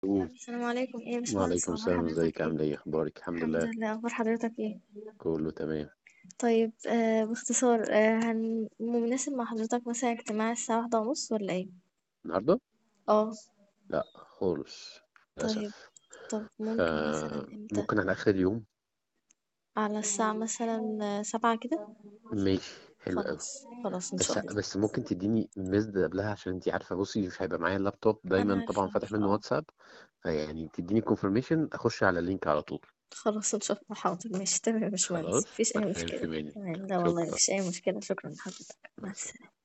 قول السلام عليكم ايه يا باشمهندس وعليكم اخبار السلام حضرتك ازيك ايه عامل ايه اخبارك الحمد الحمد لله لله اخبار حضرتك ايه كله تمام طيب آه باختصار آه هن... مناسب مع حضرتك مثلا اجتماع الساعة واحدة ونص ولا ايه النهارده اه لا خالص طيب للاسف طب ممكن مثلا امتى فممكن على اخر اليوم على الساعة مثلا آه، سبعة كده ماشي حلو قوي خلاص خلاص ان بس شاء الله بس ممكن تديني مزد قبلها عشان انتي عارفه بصي مش هيبقى معايا اللابتوب انا دايما عارفة طبعا فاتح عارفة منه اه واتساب فيعني تديني كونفirmation اخش على اللينك على طول خلاص ان شاء الله حاضر ماشي تمام يا باشمهندس خلاص مفيش ما اي تحرمش مشكلة منك تمام لا والله شكرا مفيش اي مشكلة شكرا لحضرتك مع مع السلامه السلامة